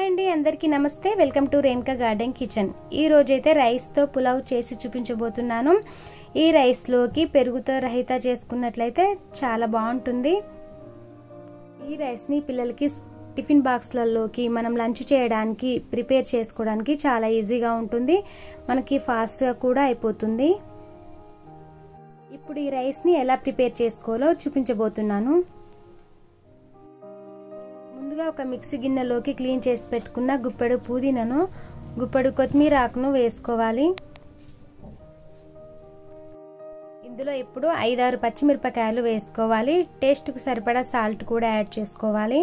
అండి అందరికీ నమస్తే welcome to Renuka garden kitchen ఈ రోజైతే రైస్తో పులావ్ చేసి చూపించబోతున్నాను ఈ రైస్లోకి పెరుగుతో రహిత చేసుకున్నట్లయితే చాలా బాగుంటుంది ఈ రైస్ని పిల్లలకి టిఫిన్ బాక్స్లలోకి మనం లంచ్ చేయడానికి ప్రిపేర్ చేసుకోవడానికి చాలా ఈజీగా ఉంటుంది మనకి ఫాస్ట్గా కూడా అయిపోతుంది ఇప్పుడు ఈ రైస్ని ఎలా ప్రిపేర్ చేసుకోవాలో చూపించబోతున్నాను ముందుగా ఒక మిక్సీ గిన్నెలోకి క్లీన్ చేసి పెట్టుకున్న గుప్పెడు పుదీనను గుప్పెడు కొత్తిమీర ఆకును వేసుకోవాలి ఇందులో ఇప్పుడు ఐదారు పచ్చిమిరపకాయలు వేసుకోవాలి టేస్ట్కి సరిపడా సాల్ట్ కూడా యాడ్ చేసుకోవాలి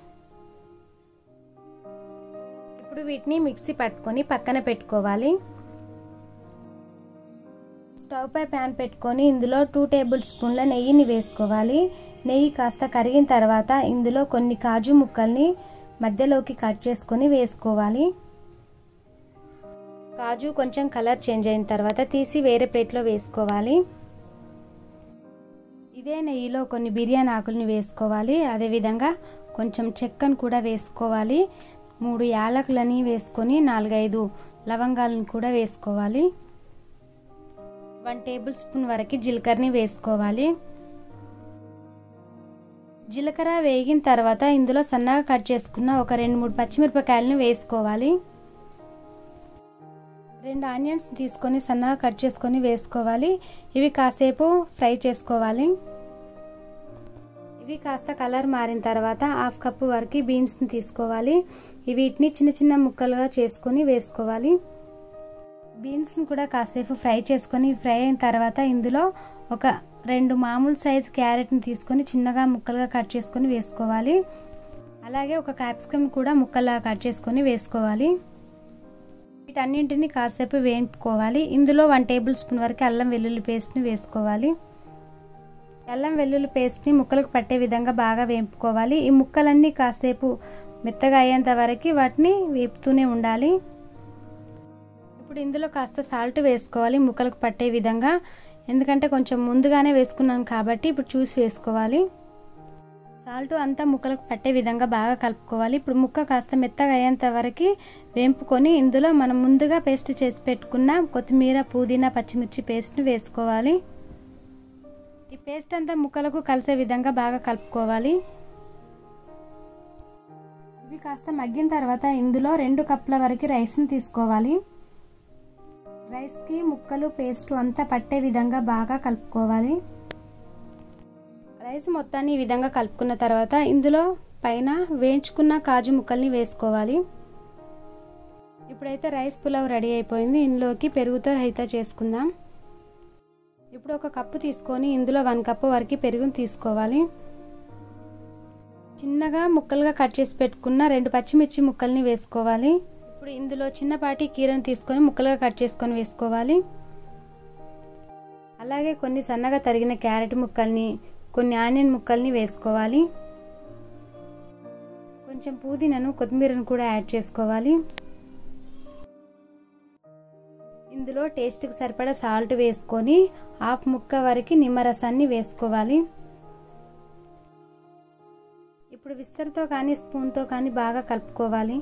ఇప్పుడు వీటిని మిక్సీ పట్టుకొని పక్కన పెట్టుకోవాలి స్టవ్ పై ప్యాన్ పెట్టుకొని ఇందులో టూ టేబుల్ స్పూన్ల నెయ్యిని వేసుకోవాలి నెయ్యి కాస్త కరిగిన తర్వాత ఇందులో కొన్ని కాజు ముక్కల్ని మధ్యలోకి కట్ చేసుకొని వేసుకోవాలి కాజు కొంచెం కలర్ చేంజ్ అయిన తర్వాత తీసి వేరే ప్లేట్లో వేసుకోవాలి ఇదే నెయ్యిలో కొన్ని బిర్యానీ ఆకుల్ని వేసుకోవాలి అదేవిధంగా కొంచెం చెక్కను కూడా వేసుకోవాలి మూడు యాలకులని వేసుకొని నాలుగైదు లవంగాలను కూడా వేసుకోవాలి వన్ టేబుల్ స్పూన్ వరకు జీలకర్రని వేసుకోవాలి జీలకర్ర వేగిన తర్వాత ఇందులో సన్నగా కట్ చేసుకున్న ఒక రెండు మూడు పచ్చిమిరపకాయలను వేసుకోవాలి రెండు ఆనియన్స్ తీసుకొని సన్నగా కట్ చేసుకొని వేసుకోవాలి ఇవి కాసేపు ఫ్రై చేసుకోవాలి ఇవి కాస్త కలర్ మారిన తర్వాత హాఫ్ కప్పు వరకు బీన్స్ని తీసుకోవాలి వీటిని చిన్న చిన్న ముక్కలుగా చేసుకొని వేసుకోవాలి బీన్స్ని కూడా కాసేపు ఫ్రై చేసుకొని ఫ్రై అయిన తర్వాత ఇందులో ఒక రెండు మామూలు సైజ్ క్యారెట్ని తీసుకొని చిన్నగా ముక్కలుగా కట్ చేసుకొని వేసుకోవాలి అలాగే ఒక క్యాప్సికమ్ కూడా ముక్కలుగా కట్ చేసుకొని వేసుకోవాలి వీటన్నింటిని కాసేపు వేయించుకోవాలి ఇందులో వన్ టేబుల్ స్పూన్ వరకు అల్లం వెల్లుల్లి పేస్ట్ని వేసుకోవాలి అల్లం వెల్లుల్లి పేస్ట్ని ముక్కలకు పట్టే విధంగా బాగా వేపుకోవాలి ఈ ముక్కలన్నీ కాసేపు మెత్తగా అయ్యేంత వరకు వాటిని వేపుతూనే ఉండాలి ఇప్పుడు ఇందులో కాస్త సాల్ట్ వేసుకోవాలి ముక్కలకు పట్టే విధంగా ఎందుకంటే కొంచెం ముందుగానే వేసుకున్నాను కాబట్టి ఇప్పుడు చూసి వేసుకోవాలి సాల్ట్ అంతా ముక్కలకు పట్టే విధంగా బాగా కలుపుకోవాలి ఇప్పుడు ముక్క కాస్త మెత్తగా అయ్యేంత వరకు వేంపుకొని ఇందులో మనం ముందుగా పేస్ట్ చేసి పెట్టుకున్న కొత్తిమీర పుదీనా పచ్చిమిర్చి పేస్ట్ని వేసుకోవాలి ఈ పేస్ట్ అంతా ముక్కలకు కలిసే విధంగా బాగా కలుపుకోవాలి ఇవి కాస్త మగ్గిన తర్వాత ఇందులో రెండు కప్పుల వరకు రైస్ని తీసుకోవాలి రైస్కి ముక్కలు పేస్ట్ అంతా పట్టే విధంగా బాగా కలుపుకోవాలి రైస్ మొత్తాన్ని ఈ విధంగా కలుపుకున్న తర్వాత ఇందులో పైన వేయించుకున్న కాజు ముక్కల్ని వేసుకోవాలి ఇప్పుడైతే రైస్ పులావ్ రెడీ అయిపోయింది ఇందులోకి పెరుగుతో రైత చేసుకుందాం ఇప్పుడు ఒక కప్పు తీసుకొని ఇందులో వన్ కప్పు వరకు పెరుగుని తీసుకోవాలి చిన్నగా ముక్కలుగా కట్ చేసి పెట్టుకున్న రెండు పచ్చిమిర్చి ముక్కల్ని వేసుకోవాలి ఇప్పుడు ఇందులో చిన్నపాటి కీరను తీసుకొని ముక్కలుగా కట్ చేసుకొని వేసుకోవాలి అలాగే కొన్ని సన్నగా తరిగిన క్యారెట్ ముక్కల్ని కొన్ని ఆనియన్ ముక్కల్ని వేసుకోవాలి కొంచెం పుదీనను కొత్తిమీరను కూడా యాడ్ చేసుకోవాలి ఇందులో టేస్ట్కి సరిపడా సాల్ట్ వేసుకొని హాఫ్ ముక్క వరకు నిమ్మరసాన్ని వేసుకోవాలి ఇప్పుడు విస్తరతో కానీ స్పూన్తో కానీ బాగా కలుపుకోవాలి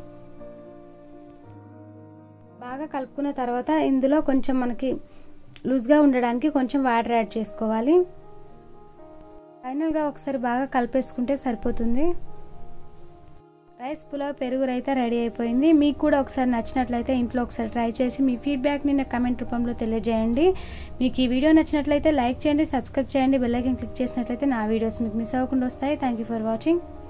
బాగా కలుపుకున్న తర్వాత ఇందులో కొంచెం మనకి లూజ్గా ఉండడానికి కొంచెం వాటర్ యాడ్ చేసుకోవాలి ఫైనల్గా ఒకసారి బాగా కలిపేసుకుంటే సరిపోతుంది రైస్ పులావ్ పెరుగు రైతా రెడీ అయిపోయింది మీకు కూడా ఒకసారి నచ్చినట్లయితే ఇంట్లో ఒకసారి ట్రై చేసి మీ ఫీడ్బ్యాక్ని నా కమెంట్ రూపంలో తెలియజేయండి మీకు ఈ వీడియో నచ్చినట్లయితే లైక్ చేయండి సబ్స్క్రైబ్ చేయండి బెల్ ఐకన్ క్లిక్ చేసినట్లయితే నా వీడియోస్ మీకు మిస్ అవ్వకుండా వస్తాయి థ్యాంక్ యూ ఫర్ వాచింగ్